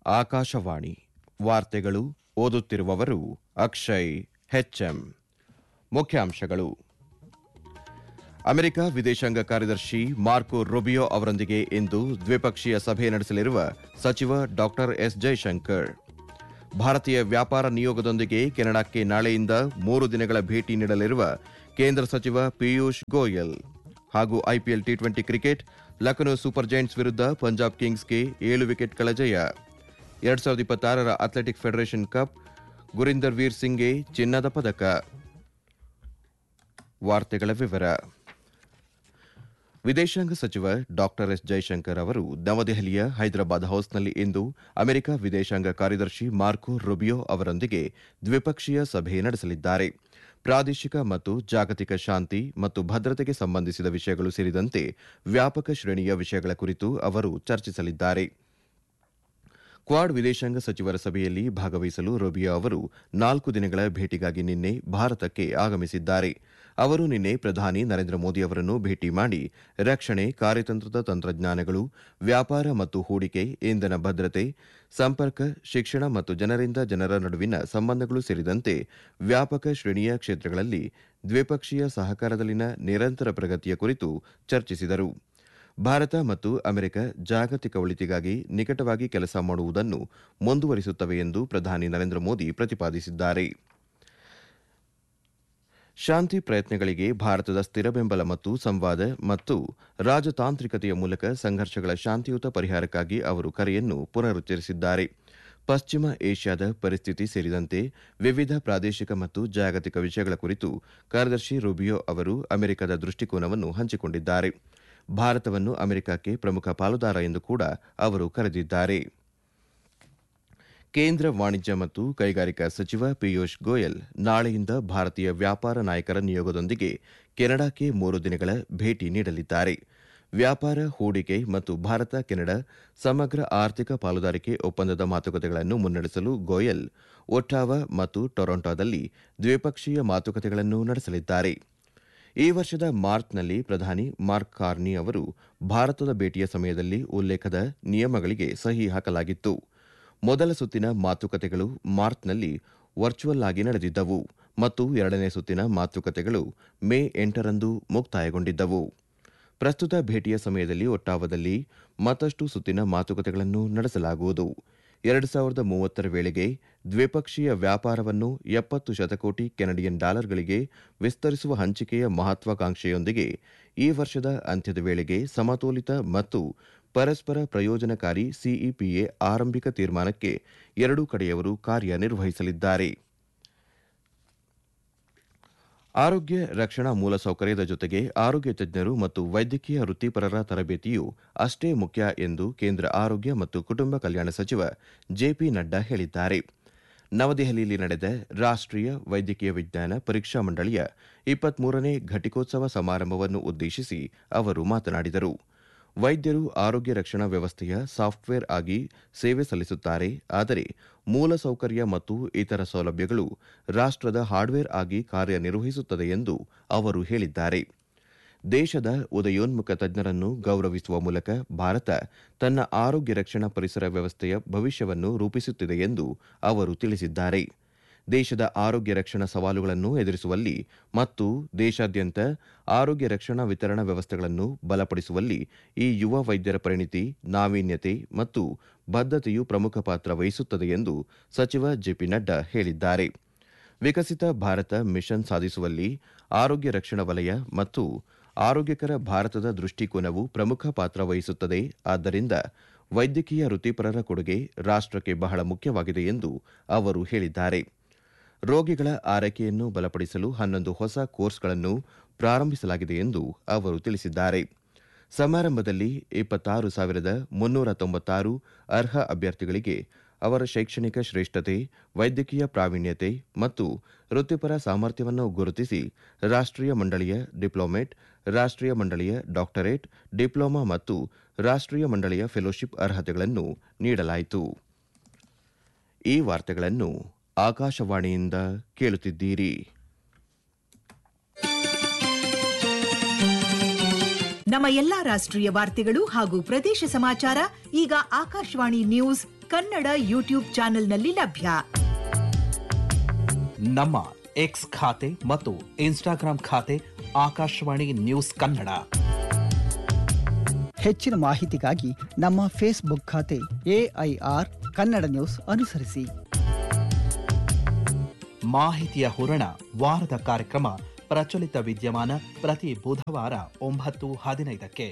ಆಕಾಶವಾಣಿ ವಾರ್ತೆಗಳು ಓದುತ್ತಿರುವವರು ಅಕ್ಷಯ್ ಹೆಚ್ಎಂ ಮುಖ್ಯಾಂಶಗಳು ಅಮೆರಿಕ ವಿದೇಶಾಂಗ ಕಾರ್ಯದರ್ಶಿ ಮಾರ್ಕೊ ರುಬಿಯೋ ಅವರೊಂದಿಗೆ ಇಂದು ದ್ವಿಪಕ್ಷೀಯ ಸಭೆ ನಡೆಸಲಿರುವ ಸಚಿವ ಡಾ ಎಸ್ ಜೈಶಂಕರ್ ಭಾರತೀಯ ವ್ಯಾಪಾರ ನಿಯೋಗದೊಂದಿಗೆ ಕೆನಡಾಕ್ಕೆ ನಾಳೆಯಿಂದ ಮೂರು ದಿನಗಳ ಭೇಟಿ ನೀಡಲಿರುವ ಕೇಂದ್ರ ಸಚಿವ ಪಿಯೂಷ್ ಗೋಯಲ್ ಹಾಗೂ IPL T twenty cricket Lucknow super Giants ವಿರುದ್ಧ ಪಂಜಾಬ್ ಕಿಂಗ್ಸ್ಗೆ ಏಳು ವಿಕೆಟ್ಗಳ ಜಯ ಎರಡ್ ಸಾವಿರದ ಇಪ್ಪತ್ತಾರರ Athletic Federation cup Gurinder Veer ಸಿಂಗ್ಗೆ ಚಿನ್ನದ ಪದಕ ವಾರ್ತೆಗಳ ವಿವರ ವಿದೇಶಾಂಗ ಸಚಿವ ಡಾಕ್ಟರ್ ಎಸ್ ಜೈಶಂಕರ್ ಅವರು ನವದೆಹಲಿಯ ಹೈದರಾಬಾದ್ ಹೌಸ್ನಲ್ಲಿ ಇಂದು ಅಮೆರಿಕ ವಿದೇಶಾಂಗ ಕಾರ್ಯದರ್ಶಿ ಮಾರ್ಕೊ ರುಬಿಯೋ ಅವರೊಂದಿಗೆ ದ್ವಿಪಕ್ಷೀಯ ಸಭೆ ನಡೆಸಲಿದ್ದಾರೆ ಪ್ರಾದೇಶಿಕ ಮತ್ತು ಜಾಗತಿಕ ಶಾಂತಿ ಮತ್ತು ಭದ್ರತೆಗೆ ಸಂಬಂಧಿಸಿದ ವಿಷಯಗಳು ಸೇರಿದಂತೆ ವ್ಯಾಪಕ ಶ್ರೇಣಿಯ ವಿಷಯಗಳ ಕುರಿತು ಅವರು ಚರ್ಚಿಸಲಿದ್ದಾರೆ ಕ್ವಾಡ್ ವಿದೇಶಾಂಗ ಸಚಿವರ ಸಭೆಯಲ್ಲಿ ಭಾಗವಹಿಸಲು ರುಬಿಯೋ ಅವರು ನಾಲ್ಕು ದಿನಗಳ ಭೇಟಿಗಾಗಿ ನಿನ್ನೆ ಭಾರತಕ್ಕೆ ಆಗಮಿಸಿದ್ದಾರೆ ಅವರು ನಿನ್ನೆ ಪ್ರಧಾನಿ ನರೇಂದ್ರ ಮೋದಿ ಅವರನ್ನು ಭೇಟಿ ಮಾಡಿ ರಕ್ಷಣೆ ಕಾರ್ಯತಂತ್ರದ ತಂತ್ರಜ್ಞಾನಗಳು ವ್ಯಾಪಾರ ಮತ್ತು ಹೂಡಿಕೆ ಇಂಧನ ಭದ್ರತೆ ಸಂಪರ್ಕ ಶಿಕ್ಷಣ ಮತ್ತು ಜನರಿಂದ ಜನರ ನಡುವಿನ ಸಂಬಂಧಗಳು ಸೇರಿದಂತೆ ವ್ಯಾಪಕ ಶ್ರೇಣಿಯ ಕ್ಷೇತ್ರಗಳಲ್ಲಿ ದ್ವಿಪಕ್ಷೀಯ ಸಹಕಾರದಲ್ಲಿನ ನಿರಂತರ ಪ್ರಗತಿಯ ಕುರಿತು ಚರ್ಚಿಸಿದರು ಭಾರತ ಮತ್ತು ಅಮೆರಿಕ ಜಾಗತಿಕ ಒಳಿತಿಗಾಗಿ ನಿಕಟವಾಗಿ ಕೆಲಸ ಮಾಡುವುದನ್ನು ಮುಂದುವರಿಸುತ್ತವೆ ಎಂದು ಪ್ರಧಾನಿ ನರೇಂದ್ರ ಮೋದಿ ಪ್ರತಿಪಾದಿಸಿದ್ದಾರೆ ಶಾಂತಿ ಪ್ರಯತ್ನಗಳಿಗೆ ಭಾರತದ ಸ್ಥಿರ ಬೆಂಬಲ ಮತ್ತು ಸಂವಾದ ಮತ್ತು ರಾಜತಾಂತ್ರಿಕತೆಯ ಮೂಲಕ ಸಂಘರ್ಷಗಳ ಶಾಂತಿಯುತ ಪರಿಹಾರಕ್ಕಾಗಿ ಅವರು ಕರೆಯನ್ನು ಪುನರುಚ್ಚರಿಸಿದ್ದಾರೆ ಪಶ್ಚಿಮ ಏಷ್ಯಾದ ಪರಿಸ್ಥಿತಿ ಸೇರಿದಂತೆ ವಿವಿಧ ಪ್ರಾದೇಶಿಕ ಮತ್ತು ಜಾಗತಿಕ ವಿಷಯಗಳ ಕುರಿತು ಕಾರ್ಯದರ್ಶಿ ರುಬಿಯೋ ಅವರು ಅಮೆರಿಕದ ದೃಷ್ಟಿಕೋನವನ್ನು ಹಂಚಿಕೊಂಡಿದ್ದಾರೆ ಭಾರತವನ್ನು ಅಮೆರಿಕಕ್ಕೆ ಪ್ರಮುಖ ಪಾಲುದಾರ ಎಂದು ಕೂಡ ಅವರು ಕರೆದಿದ್ದಾರೆ ಕೇಂದ್ರ ವಾಣಿಜ್ಯ ಮತ್ತು ಕೈಗಾರಿಕಾ ಸಚಿವ ಪಿಯೂಷ್ ಗೋಯಲ್ ನಾಳೆಯಿಂದ ಭಾರತೀಯ ವ್ಯಾಪಾರ ನಾಯಕರ ನಿಯೋಗದೊಂದಿಗೆ ಕೆನಡಾಕ್ಕೆ ಮೂರು ದಿನಗಳ ಭೇಟಿ ನೀಡಲಿದ್ದಾರೆ ವ್ಯಾಪಾರ ಹೂಡಿಕೆ ಮತ್ತು ಭಾರತ ಕೆನಡಾ ಸಮಗ್ರ ಆರ್ಥಿಕ ಪಾಲುದಾರಿಕೆ ಒಪ್ಪಂದದ ಮಾತುಕತೆಗಳನ್ನು ಮುನ್ನಡೆಸಲು ಗೋಯಲ್ ಒಟ್ಟಾವಾ ಮತ್ತು ಟೊರೊಂಟೊದಲ್ಲಿ ದ್ವಿಪಕ್ಷೀಯ ಮಾತುಕತೆಗಳನ್ನು ನಡೆಸಲಿದ್ದಾರೆ ಈ ವರ್ಷದ ಮಾರ್ಚ್ನಲ್ಲಿ ಪ್ರಧಾನಿ ಮಾರ್ಕ್ ಕಾರ್ನಿ ಅವರು ಭಾರತದ ಭೇಟಿಯ ಸಮಯದಲ್ಲಿ ಉಲ್ಲೇಖದ ನಿಯಮಗಳಿಗೆ ಸಹಿ ಹಾಕಲಾಗಿತ್ತು ಮೊದಲ ಸುತ್ತಿನ ಮಾತುಕತೆಗಳು ಮಾರ್ಚ್ನಲ್ಲಿ ವರ್ಚುವಲ್ ಆಗಿ ನಡೆದಿದ್ದವು ಮತ್ತು ಎರಡನೇ ಸುತ್ತಿನ ಮಾತುಕತೆಗಳು ಮೇ ಎಂಟರಂದು ಮುಕ್ತಾಯಗೊಂಡಿದ್ದವು ಪ್ರಸ್ತುತ ಭೇಟಿಯ ಸಮಯದಲ್ಲಿ ಒಟ್ಟಾವದಲ್ಲಿ ಮತ್ತಷ್ಟು ಸುತ್ತಿನ ಮಾತುಕತೆಗಳನ್ನು ನಡೆಸಲಾಗುವುದು ಎರಡು ಸಾವಿರದ ಮೂವತ್ತರ ವೇಳೆಗೆ ದ್ವಿಪಕ್ಷೀಯ ವ್ಯಾಪಾರವನ್ನು ಎಪ್ಪತ್ತು ಶತಕೋಟಿ ಕೆನಡಿಯನ್ ಡಾಲರ್ಗಳಿಗೆ ವಿಸ್ತರಿಸುವ ಹಂಚಿಕೆಯ ಮಹತ್ವಾಕಾಂಕ್ಷೆಯೊಂದಿಗೆ ಈ ವರ್ಷದ ಅಂತ್ಯದ ವೇಳೆಗೆ ಸಮತೋಲಿತ ಮತ್ತು ಪರಸ್ಪರ ಪ್ರಯೋಜನಕಾರಿ ಸಿಇಪಿಎ ಆರಂಭಿಕ ತೀರ್ಮಾನಕ್ಕೆ ಎರಡೂ ಕಡೆಯವರು ಕಾರ್ಯನಿರ್ವಹಿಸಲಿದ್ದಾರೆ ಆರೋಗ್ಯ ರಕ್ಷಣಾ ಮೂಲಸೌಕರ್ಯದ ಜೊತೆಗೆ ಆರೋಗ್ಯ ತಜ್ಞರು ಮತ್ತು ವೈದ್ಯಕೀಯ ವೃತ್ತಿಪರರ ತರಬೇತಿಯು ಅಷ್ಟೇ ಮುಖ್ಯ ಎಂದು ಕೇಂದ್ರ ಆರೋಗ್ಯ ಮತ್ತು ಕುಟುಂಬ ಕಲ್ಯಾಣ ಸಚಿವ ಜೆಪಿ ನಡ್ಡಾ ಹೇಳಿದ್ದಾರೆ ನವದೆಹಲಿಯಲ್ಲಿ ನಡೆದ ರಾಷ್ಟೀಯ ವೈದ್ಯಕೀಯ ವಿಜ್ಞಾನ ಪರೀಕ್ಷಾ ಮಂಡಳಿಯ ಇಪ್ಪತ್ಮೂರನೇ ಘಟಿಕೋತ್ಸವ ಸಮಾರಂಭವನ್ನು ಉದ್ದೇಶಿಸಿ ಅವರು ಮಾತನಾಡಿದರು ವೈದ್ಯರು ಆರೋಗ್ಯ ರಕ್ಷಣಾ ವ್ಯವಸ್ಥೆಯ ಸಾಫ್ಟ್ವೇರ್ ಆಗಿ ಸೇವೆ ಸಲ್ಲಿಸುತ್ತಾರೆ ಆದರೆ ಮೂಲಸೌಕರ್ಯ ಮತ್ತು ಇತರ ಸೌಲಭ್ಯಗಳು ರಾಷ್ಟದ ಹಾರ್ಡ್ವೇರ್ ಆಗಿ ಕಾರ್ಯನಿರ್ವಹಿಸುತ್ತದೆ ಎಂದು ಅವರು ಹೇಳಿದ್ದಾರೆ ದೇಶದ ಉದಯೋನ್ಮುಖ ತಜ್ಞರನ್ನು ಗೌರವಿಸುವ ಮೂಲಕ ಭಾರತ ತನ್ನ ಆರೋಗ್ಯ ರಕ್ಷಣಾ ಪರಿಸರ ವ್ಯವಸ್ಥೆಯ ಭವಿಷ್ಯವನ್ನು ರೂಪಿಸುತ್ತಿದೆ ಎಂದು ಅವರು ತಿಳಿಸಿದ್ದಾರೆ ದೇಶದ ಆರೋಗ್ಯ ರಕ್ಷಣಾ ಸವಾಲುಗಳನ್ನು ಎದುರಿಸುವಲ್ಲಿ ಮತ್ತು ದೇಶಾದ್ಯಂತ ಆರೋಗ್ಯ ರಕ್ಷಣಾ ವಿತರಣಾ ವ್ಯವಸ್ಥೆಗಳನ್ನು ಬಲಪಡಿಸುವಲ್ಲಿ ಈ ಯುವ ವೈದ್ಯರ ಪರಿಣಿತಿ ನಾವೀನ್ಯತೆ ಮತ್ತು ಬದ್ಧತೆಯು ಪ್ರಮುಖ ಪಾತ್ರ ವಹಿಸುತ್ತದೆ ಎಂದು ಸಚಿವ ಜೆಪಿ ನಡ್ಡಾ ಹೇಳಿದ್ದಾರೆ ವಿಕಸಿತ ಭಾರತ ಮಿಷನ್ ಸಾಧಿಸುವಲ್ಲಿ ಆರೋಗ್ಯ ರಕ್ಷಣಾ ವಲಯ ಮತ್ತು ಆರೋಗ್ಯಕರ ಭಾರತದ ದೃಷ್ಟಿಕೋನವು ಪ್ರಮುಖ ಪಾತ್ರ ವಹಿಸುತ್ತದೆ ಆದ್ದರಿಂದ ವೈದ್ಯಕೀಯ ವೃತ್ತಿಪರರ ಕೊಡುಗೆ ರಾಷ್ಟಕ್ಕೆ ಬಹಳ ಮುಖ್ಯವಾಗಿದೆ ಎಂದು ಅವರು ಹೇಳಿದ್ದಾರೆ ರೋಗಿಗಳ ಆರೈಕೆಯನ್ನು ಬಲಪಡಿಸಲು ಹನ್ನೊಂದು ಹೊಸ ಕೋರ್ಸ್ಗಳನ್ನು ಪ್ರಾರಂಭಿಸಲಾಗಿದೆ ಎಂದು ಅವರು ತಿಳಿಸಿದ್ದಾರೆ ಸಮಾರಂಭದಲ್ಲಿ ಇಪ್ಪತ್ತಾರು ಸಾವಿರದ ಮುನ್ನೂರ ತೊಂಬತ್ತಾರು ಅರ್ಹ ಅಭ್ಯರ್ಥಿಗಳಿಗೆ ಅವರ ಶೈಕ್ಷಣಿಕ ಶ್ರೇಷ್ಠತೆ ವೈದ್ಯಕೀಯ ಪ್ರಾವೀಣ್ಯತೆ ಮತ್ತು ವೃತ್ತಿಪರ ಸಾಮರ್ಥ್ಯವನ್ನು ಗುರುತಿಸಿ ರಾಷ್ಟೀಯ ಮಂಡಳಿಯ ಡಿಪ್ಲೊಮೇಟ್ ರಾಷ್ಟೀಯ ಮಂಡಳಿಯ ಡಾಕ್ಟರೇಟ್ ಡಿಪ್ಲೊಮಾ ಮತ್ತು ರಾಷ್ಟೀಯ ಮಂಡಳಿಯ ಫೆಲೋಶಿಪ್ ಅರ್ಹತೆಗಳನ್ನು ನೀಡಲಾಯಿತು ಈ ವಾರ್ತೆಗಳನ್ನು ಆಕಾಶವಾಣಿಯಿಂದ ಕೇಳುತ್ತಿದ್ದೀರಿ ನಮ್ಮ ಎಲ್ಲಾ ರಾಷ್ಟ್ರೀಯ ವಾರ್ತೆಗಳು ಹಾಗೂ ಪ್ರದೇಶ ಸಮಾಚಾರ ಈಗ ಆಕಾಶವಾಣಿ ನ್ಯೂಸ್ ಕನ್ನಡ ಯೂಟ್ಯೂಬ್ ಚಾನೆಲ್ನಲ್ಲಿ ಲಭ್ಯ ನಮ್ಮ ಎಕ್ಸ್ ಖಾತೆ ಮತ್ತು ಇನ್ಸ್ಟಾಗ್ರಾಂ ಖಾತೆ ಆಕಾಶವಾಣಿ ನ್ಯೂಸ್ ಕನ್ನಡ ಹೆಚ್ಚಿನ ಮಾಹಿತಿಗಾಗಿ ನಮ್ಮ ಫೇಸ್ಬುಕ್ ಖಾತೆ ಎಐಆರ್ ಕನ್ನಡ ನ್ಯೂಸ್ ಅನುಸರಿಸಿ ಮಾಹಿತಿಯ ಹೂರಣ ವಾರದ ಕಾರ್ಯಕ್ರಮ ಪ್ರಚಲಿತ ವಿದ್ಯಮಾನ ಪ್ರತಿ ಬುಧವಾರ ಒಂಬತ್ತು ಹದಿನೈದಕ್ಕೆ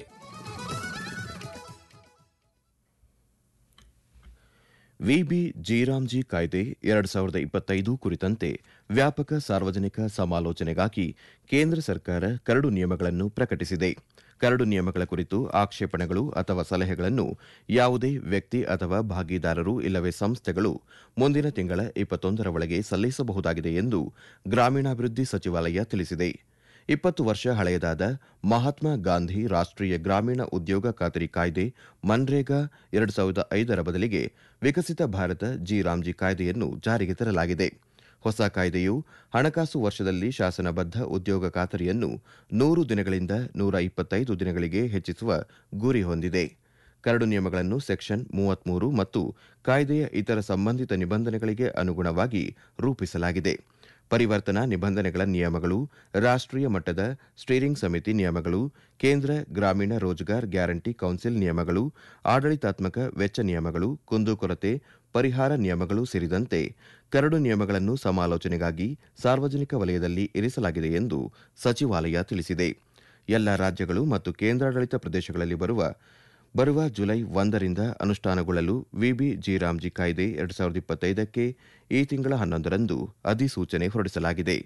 ವಿಬಿ ಜೀರಾಮ್ಜಿ ಕಾಯ್ದೆ ಎರಡು ಸಾವಿರದ ಇಪ್ಪತ್ತೈದು ಕುರಿತಂತೆ ವ್ಯಾಪಕ ಸಾರ್ವಜನಿಕ ಸಮಾಲೋಚನೆಗಾಗಿ ಕೇಂದ್ರ ಸರ್ಕಾರ ಕರಡು ನಿಯಮಗಳನ್ನು ಪ್ರಕಟಿಸಿದೆ ಕರಡು ನಿಯಮಗಳ ಕುರಿತು ಆಕ್ಷೇಪಣೆಗಳು ಅಥವಾ ಸಲಹೆಗಳನ್ನು ಯಾವುದೇ ವ್ಯಕ್ತಿ ಅಥವಾ ಭಾಗಿದಾರರು ಇಲ್ಲವೇ ಸಂಸ್ಥೆಗಳು ಮುಂದಿನ ತಿಂಗಳ ಇಪ್ಪತ್ತೊಂದರ ಒಳಗೆ ಸಲ್ಲಿಸಬಹುದಾಗಿದೆ ಎಂದು ಗ್ರಾಮೀಣಾಭಿವೃದ್ಧಿ ಸಚಿವಾಲಯ ತಿಳಿಸಿದೆ ಇಪ್ಪತ್ತು ವರ್ಷ ಹಳೆಯದಾದ ಮಹಾತ್ಮ ಗಾಂಧಿ ರಾಷ್ಟ್ರೀಯ ಗ್ರಾಮೀಣ ಉದ್ಯೋಗ ಖಾತರಿ ಕಾಯ್ದೆ ಮನ್ರೇಗಾ ಎರಡು ಸಾವಿರದ ಐದರ ಬದಲಿಗೆ ವಿಕಸಿತ ಭಾರತ ಜಿ ರಾಮ್ಜಿ ಕಾಯ್ದೆಯನ್ನು ಜಾರಿಗೆ ತರಲಾಗಿದೆ ಹೊಸ ಕಾಯ್ದೆಯು ಹಣಕಾಸು ವರ್ಷದಲ್ಲಿ ಶಾಸನಬದ್ಧ ಉದ್ಯೋಗ ಖಾತರಿಯನ್ನು ನೂರು ದಿನಗಳಿಂದ ನೂರ ಇಪ್ಪತ್ತೈದು ದಿನಗಳಿಗೆ ಹೆಚ್ಚಿಸುವ ಗುರಿ ಹೊಂದಿದೆ ಕರಡು ನಿಯಮಗಳನ್ನು ಸೆಕ್ಷನ್ ಮೂವತ್ಮೂರು ಮತ್ತು ಕಾಯ್ದೆಯ ಇತರ ಸಂಬಂಧಿತ ನಿಬಂಧನೆಗಳಿಗೆ ಅನುಗುಣವಾಗಿ ರೂಪಿಸಲಾಗಿದೆ ಪರಿವರ್ತನಾ ನಿಬಂಧನೆಗಳ ನಿಯಮಗಳು ರಾಷ್ಟ್ರೀಯ ಮಟ್ಟದ ಸ್ಟೀರಿಂಗ್ ಸಮಿತಿ ನಿಯಮಗಳು ಕೇಂದ್ರ ಗ್ರಾಮೀಣ ರೋಜ್ಗಾರ್ ಗ್ಯಾರಂಟಿ ಕೌನ್ಸಿಲ್ ನಿಯಮಗಳು ಆಡಳಿತಾತ್ಮಕ ವೆಚ್ಚ ನಿಯಮಗಳು ಕುಂದುಕೊರತೆ ಪರಿಹಾರ ನಿಯಮಗಳು ಸೇರಿದಂತೆ ಕರಡು ನಿಯಮಗಳನ್ನು ಸಮಾಲೋಚನೆಗಾಗಿ ಸಾರ್ವಜನಿಕ ವಲಯದಲ್ಲಿ ಇರಿಸಲಾಗಿದೆ ಎಂದು ಸಚಿವಾಲಯ ತಿಳಿಸಿದೆ ಎಲ್ಲ ರಾಜ್ಯಗಳು ಮತ್ತು ಕೇಂದ್ರಾಡಳಿತ ಪ್ರದೇಶಗಳಲ್ಲಿ ಬರುವ ಬರುವ ಜುಲೈ ಒಂದರಿಂದ ಅನುಷ್ಠಾನಗೊಳ್ಳಲು ವಿಬಿ ಜಿರಾಮ್ಜಿ ಕಾಯ್ದೆ ಎರಡು ಸಾವಿರದ ಇಪ್ಪತ್ತೈದಕ್ಕೆ ಈ ತಿಂಗಳ ಹನ್ನೊಂದರಂದು ಅಧಿಸೂಚನೆ ಹೊರಡಿಸಲಾಗಿದೆ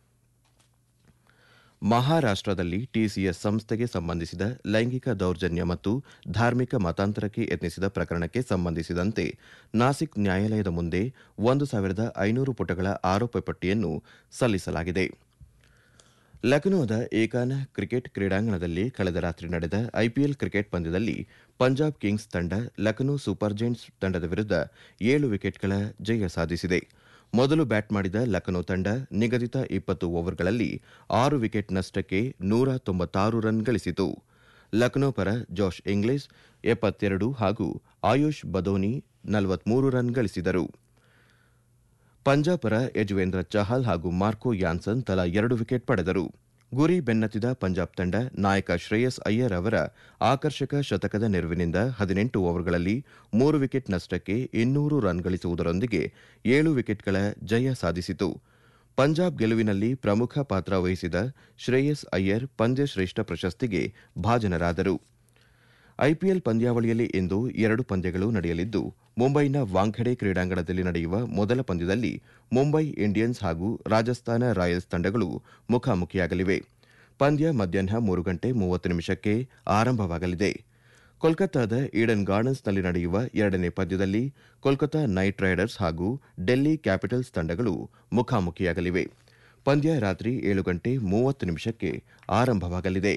ಮಹಾರಾಷ್ಟದಲ್ಲಿ ಟಿಸಿಎಸ್ ಸಂಸ್ಥೆಗೆ ಸಂಬಂಧಿಸಿದ ಲೈಂಗಿಕ ದೌರ್ಜನ್ಯ ಮತ್ತು ಧಾರ್ಮಿಕ ಮತಾಂತರಕ್ಕೆ ಯತ್ನಿಸಿದ ಪ್ರಕರಣಕ್ಕೆ ಸಂಬಂಧಿಸಿದಂತೆ ನಾಸಿಕ್ ನ್ಯಾಯಾಲಯದ ಮುಂದೆ ಒಂದು ಸಾವಿರದ ಐನೂರು ಪುಟಗಳ ಆರೋಪ ಪಟ್ಟಿಯನ್ನು ಸಲ್ಲಿಸಲಾಗಿದೆ ಲಖನೌದ ಏಕಾನ ಕ್ರಿಕೆಟ್ ಕ್ರೀಡಾಂಗಣದಲ್ಲಿ ಕಳೆದ ರಾತ್ರಿ ನಡೆದ ಐಪಿಎಲ್ ಕ್ರಿಕೆಟ್ ಪಂದ್ಯದಲ್ಲಿ ಪಂಜಾಬ್ ಕಿಂಗ್ಸ್ ತಂಡ ಲಖನೌ ಸೂಪರ್ ಜೈಂಟ್ಸ್ ತಂಡದ ವಿರುದ್ಧ ಏಳು ವಿಕೆಟ್ಗಳ ಜಯ ಸಾಧಿಸಿದೆ ಮೊದಲು ಬ್ಯಾಟ್ ಮಾಡಿದ ಲಖನೌ ತಂಡ ನಿಗದಿತ ಇಪ್ಪತ್ತು ಓವರ್ಗಳಲ್ಲಿ ಆರು ವಿಕೆಟ್ ನಷ್ಟಕ್ಕೆ ನೂರ ತೊಂಬತ್ತಾರು ರನ್ ಗಳಿಸಿತು ಲಖನೌ ಪರ ಜೋಶ್ ಇಂಗ್ಲಿಷ್ ಎಪ್ಪತ್ತೆರಡು ಹಾಗೂ ಆಯುಷ್ ಬದೋನಿ ನಲವತ್ಮೂರು ರನ್ ಗಳಿಸಿದರು ಪಂಜಾಬ್ ಪರ ಯಜುವೇಂದ್ರ ಚಹಲ್ ಹಾಗೂ ಮಾರ್ಕೋ ಯಾನ್ಸನ್ ತಲಾ ಎರಡು ವಿಕೆಟ್ ಪಡೆದರು ಗುರಿ ಬೆನ್ನತ್ತಿದ ಪಂಜಾಬ್ ತಂಡ ನಾಯಕ ಶ್ರೇಯಸ್ ಅಯ್ಯರ್ ಅವರ ಆಕರ್ಷಕ ಶತಕದ ನೆರವಿನಿಂದ ಹದಿನೆಂಟು ಓವರ್ಗಳಲ್ಲಿ ಮೂರು ವಿಕೆಟ್ ನಷ್ಟಕ್ಕೆ ಇನ್ನೂರು ರನ್ ಗಳಿಸುವುದರೊಂದಿಗೆ ಏಳು ವಿಕೆಟ್ಗಳ ಜಯ ಸಾಧಿಸಿತು ಪಂಜಾಬ್ ಗೆಲುವಿನಲ್ಲಿ ಪ್ರಮುಖ ಪಾತ್ರ ವಹಿಸಿದ ಶ್ರೇಯಸ್ ಅಯ್ಯರ್ ಪಂದ್ಯಶ್ರೇಷ್ಠ ಪ್ರಶಸ್ತಿಗೆ ಭಾಜನರಾದರು ಐಪಿಎಲ್ ಪಂದ್ಯಾವಳಿಯಲ್ಲಿ ಇಂದು ಎರಡು ಪಂದ್ಯಗಳು ನಡೆಯಲಿದ್ದು ಮುಂಬೈನ ವಾಂಖೆಡೆ ಕ್ರೀಡಾಂಗಣದಲ್ಲಿ ನಡೆಯುವ ಮೊದಲ ಪಂದ್ಯದಲ್ಲಿ ಮುಂಬೈ ಇಂಡಿಯನ್ಸ್ ಹಾಗೂ ರಾಜಸ್ಥಾನ ರಾಯಲ್ಸ್ ತಂಡಗಳು ಮುಖಾಮುಖಿಯಾಗಲಿವೆ ಪಂದ್ಯ ಮಧ್ಯಾಹ್ನ ಮೂರು ಗಂಟೆ ಮೂವತ್ತು ನಿಮಿಷಕ್ಕೆ ಆರಂಭವಾಗಲಿದೆ ಕೋಲ್ಕತ್ತಾದ ಈಡನ್ ಗಾರ್ಡನ್ಸ್ನಲ್ಲಿ ನಡೆಯುವ ಎರಡನೇ ಪಂದ್ಯದಲ್ಲಿ ಕೋಲ್ಕತಾ ನೈಟ್ ರೈಡರ್ಸ್ ಹಾಗೂ ಡೆಲ್ಲಿ ಕ್ಯಾಪಿಟಲ್ಸ್ ತಂಡಗಳು ಮುಖಾಮುಖಿಯಾಗಲಿವೆ ಪಂದ್ಯ ರಾತ್ರಿ ಏಳು ಗಂಟೆ ಮೂವತ್ತು ನಿಮಿಷಕ್ಕೆ ಆರಂಭವಾಗಲಿದೆ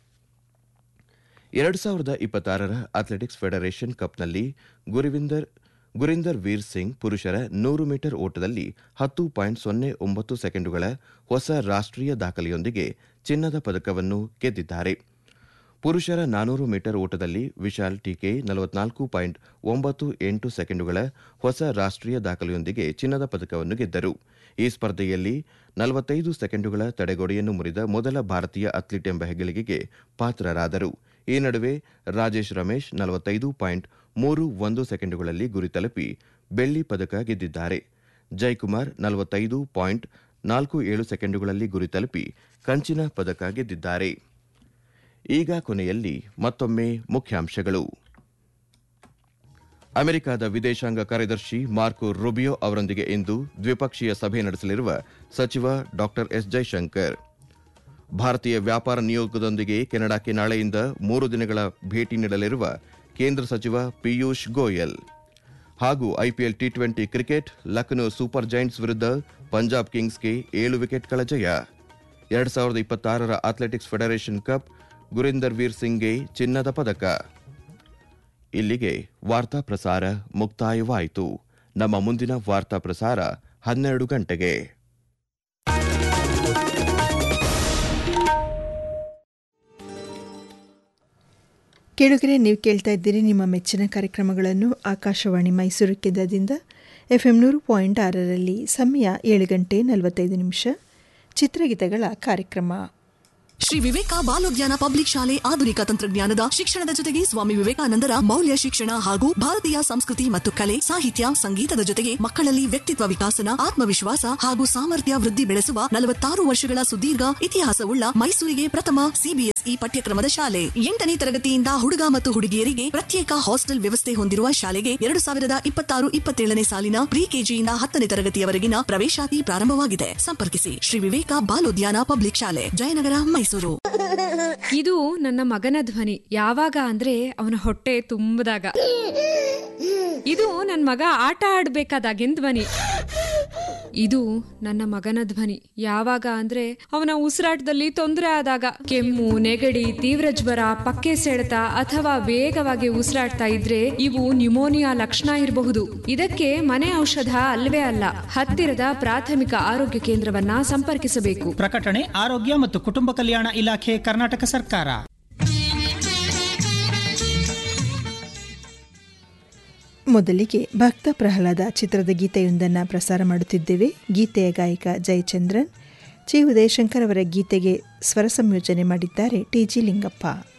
ಎರಡು ಸಾವಿರದ ಇಪ್ಪತ್ತಾರರ ಅಥ್ಲೆಟಿಕ್ಸ್ ಫೆಡರೇಷನ್ ಕಪ್ನಲ್ಲಿ ಗುರಿವಿಂದರ್ ಗುರಿಂದರ್ ವೀರ್ ಸಿಂಗ್ ಪುರುಷರ ನೂರು ಮೀಟರ್ ಓಟದಲ್ಲಿ ಹತ್ತು ಪಾಯಿಂಟ್ ಸೊನ್ನೆ ಒಂಬತ್ತು ಸೆಕೆಂಡುಗಳ ಹೊಸ ರಾಷ್ಟ್ರೀಯ ದಾಖಲೆಯೊಂದಿಗೆ ಚಿನ್ನದ ಪದಕವನ್ನು ಗೆದ್ದಿದ್ದಾರೆ ಪುರುಷರ ನಾನೂರು ಮೀಟರ್ ಓಟದಲ್ಲಿ ವಿಶಾಲ್ ಟೀಕೆ ನಲವತ್ನಾಲ್ಕು ಪಾಯಿಂಟ್ ಒಂಬತ್ತು ಎಂಟು ಸೆಕೆಂಡುಗಳ ಹೊಸ ರಾಷ್ಟ್ರೀಯ ದಾಖಲೆಯೊಂದಿಗೆ ಚಿನ್ನದ ಪದಕವನ್ನು ಗೆದ್ದರು ಈ ಸ್ಪರ್ಧೆಯಲ್ಲಿ ನಲವತ್ತೈದು ಸೆಕೆಂಡುಗಳ ತಡೆಗೋಡೆಯನ್ನು ಮುರಿದ ಮೊದಲ ಭಾರತೀಯ ಅಥ್ಲೀಟ್ ಎಂಬ ಹೆಗ್ಗಳಿಕೆಗೆ ಪಾತ್ರರಾದರು ಈ ನಡುವೆ ರಾಜೇಶ್ ರಮೇಶ್ ನಲವತ್ತೈದು ಪಾಯಿಂಟ್ ಮೂರು ಒಂದು ಸೆಕೆಂಡುಗಳಲ್ಲಿ ಗುರಿ ತಲುಪಿ ಬೆಳ್ಳಿ ಪದಕ ಗೆದ್ದಿದ್ದಾರೆ ಜೈಕುಮಾರ್ ನಲವತ್ತೈದು ಪಾಯಿಂಟ್ ನಾಲ್ಕು ಏಳು ಸೆಕೆಂಡುಗಳಲ್ಲಿ ಗುರಿ ತಲುಪಿ ಕಂಚಿನ ಪದಕ ಗೆದ್ದಿದ್ದಾರೆ ಈಗ ಕೊನೆಯಲ್ಲಿ ಮತ್ತೊಮ್ಮೆ ಮುಖ್ಯಾಂಶಗಳು ಅಮೆರಿಕದ ವಿದೇಶಾಂಗ ಕಾರ್ಯದರ್ಶಿ ಮಾರ್ಕೊ ರುಬಿಯೋ ಅವರೊಂದಿಗೆ ಇಂದು ದ್ವಿಪಕ್ಷೀಯ ಸಭೆ ನಡೆಸಲಿರುವ ಸಚಿವ ಡಾ ಎಸ್ ಜೈಶಂಕರ್ ಭಾರತೀಯ ವ್ಯಾಪಾರ ನಿಯೋಗದೊಂದಿಗೆ ಕೆನಡಾಕ್ಕೆ ನಾಳೆಯಿಂದ ಮೂರು ದಿನಗಳ ಭೇಟಿ ನೀಡಲಿರುವ ಕೇಂದ್ರ ಸಚಿವ ಪಿಯೂಷ್ ಗೋಯಲ್ ಹಾಗೂ IPL T twenty cricket Lucknow super Giants ವಿರುದ್ಧ ಪಂಜಾಬ್ ಕಿಂಗ್ಸ್ಗೆ ಏಳು ವಿಕೆಟ್ಗಳ ಜಯ ಎರಡ್ ಸಾವಿರದ ಇಪ್ಪತ್ತಾರರ athletics federation cup Gurinder Veer ಸಿಂಗ್ಗೆ ಚಿನ್ನದ ಪದಕ ಇಲ್ಲಿಗೆ ವಾರ್ತಾ ಪ್ರಸಾರ ಮುಕ್ತಾಯವಾಯಿತು ನಮ್ಮ ಮುಂದಿನ ವಾರ್ತಾ ಪ್ರಸಾರ ಹನ್ನೆರಡು ಗಂಟೆಗೆ ಕೇಳುಗರೆ ನೀವು ಕೇಳ್ತಾ ಇದ್ದೀರಿ ನಿಮ್ಮ ಮೆಚ್ಚಿನ ಕಾರ್ಯಕ್ರಮಗಳನ್ನು ಆಕಾಶವಾಣಿ ಮೈಸೂರು ಕೇಂದ್ರದಿಂದ ಎಫ್ ಎಂ ನೂರು ಪಾಯಿಂಟ್ ಆರರಲ್ಲಿ ಸಮಯ ಏಳು ಗಂಟೆ ನಲವತ್ತೈದು ನಿಮಿಷ ಚಿತ್ರಗೀತೆಗಳ ಕಾರ್ಯಕ್ರಮ ಶ್ರೀ ವಿವೇಕ ಬಾಲೋದ್ಯಾನ ಪಬ್ಲಿಕ್ ಶಾಲೆ ಆಧುನಿಕ ತಂತ್ರಜ್ಞಾನದ ಶಿಕ್ಷಣದ ಜೊತೆಗೆ ಸ್ವಾಮಿ ವಿವೇಕಾನಂದರ ಮೌಲ್ಯ ಶಿಕ್ಷಣ ಹಾಗೂ ಭಾರತೀಯ ಸಂಸ್ಕೃತಿ ಮತ್ತು ಕಲೆ ಸಾಹಿತ್ಯ ಸಂಗೀತದ ಜೊತೆಗೆ ಮಕ್ಕಳಲ್ಲಿ ವ್ಯಕ್ತಿತ್ವ ವಿಕಾಸನ ಆತ್ಮವಿಶ್ವಾಸ ಹಾಗೂ ಸಾಮರ್ಥ್ಯ ವೃದ್ಧಿ ಬೆಳೆಸುವ ನಲವತ್ತಾರು ವರ್ಷಗಳ ಸುದೀರ್ಘ ಇತಿಹಾಸವುಳ್ಳ ಮೈಸೂರಿಗೆ ಪ್ರಥಮ ಸಿಬಿಎಸ್ಇ ಪಠ್ಯಕ್ರಮದ ಶಾಲೆ ಎಂಟನೇ ತರಗತಿಯಿಂದ ಹುಡುಗ ಮತ್ತು ಹುಡುಗಿಯರಿಗೆ ಪ್ರತ್ಯೇಕ ಹಾಸ್ಟೆಲ್ ವ್ಯವಸ್ಥೆ ಹೊಂದಿರುವ ಶಾಲೆಗೆ ಎರಡು ಸಾವಿರದ ಇಪ್ಪತ್ತಾರು ಇಪ್ಪತ್ತೇಳನೇ ಸಾಲಿನ ಪ್ರಿ ಕೆಜಿಯಿಂದ ಹತ್ತನೇ ತರಗತಿಯವರೆಗಿನ ಪ್ರವೇಶಾತಿ ಪ್ರಾರಂಭವಾಗಿದೆ ಸಂಪರ್ಕಿಸಿ ಶ್ರೀ ವಿವೇಕ ಬಾಲೋದ್ಯಾನ ಪಬ್ಲಿಕ್ ಶಾಲೆ ಜಯನಗರ ಮೈಸೂರು ಇದು ನನ್ನ ಮಗನ ಧ್ವನಿ ಯಾವಾಗ ಅಂದ್ರೆ ಅವನ ಹೊಟ್ಟೆ ತುಂಬದಾಗ ಇದು ನನ್ನ ಮಗ ಆಟ ಆಡ್ಬೇಕಾದಾಗಿನ ಧ್ವನಿ ಇದು ನನ್ನ ಮಗನ ಧ್ವನಿ ಯಾವಾಗ ಅಂದ್ರೆ ಅವನ ಉಸಿರಾಟದಲ್ಲಿ ತೊಂದರೆ ಆದಾಗ ಕೆಮ್ಮು ನೆಗಡಿ ತೀವ್ರ ಜ್ವರ ಪಕ್ಕೆ ಸೆಳೆತ ಅಥವಾ ವೇಗವಾಗಿ ಉಸಿರಾಡ್ತಾ ಇದ್ರೆ ಇವು ನ್ಯುಮೋನಿಯಾ ಲಕ್ಷಣ ಇರಬಹುದು ಇದಕ್ಕೆ ಮನೆ ಔಷಧ ಅಲ್ವೇ ಅಲ್ಲ ಹತ್ತಿರದ ಪ್ರಾಥಮಿಕ ಆರೋಗ್ಯ ಕೇಂದ್ರವನ್ನ ಸಂಪರ್ಕಿಸಬೇಕು ಪ್ರಕಟಣೆ ಆರೋಗ್ಯ ಮತ್ತು ಕುಟುಂಬ ಕಲ್ಯಾಣ ಇಲಾಖೆ ಕರ್ನಾಟಕ ಸರ್ಕಾರ ಮೊದಲಿಗೆ ಭಕ್ತ ಪ್ರಹ್ಲಾದ ಚಿತ್ರದ ಗೀತೆಯೊಂದನ್ನು ಪ್ರಸಾರ ಮಾಡುತ್ತಿದ್ದೇವೆ ಗೀತೆಯ ಗಾಯಕ ಜಯಚಂದ್ರನ್ ಚಿ ಉದಯಶಂಕರ್ ಅವರ ಗೀತೆಗೆ ಸ್ವರ ಸಂಯೋಜನೆ ಮಾಡಿದ್ದಾರೆ ಟಿ ಜಿ ಲಿಂಗಪ್ಪ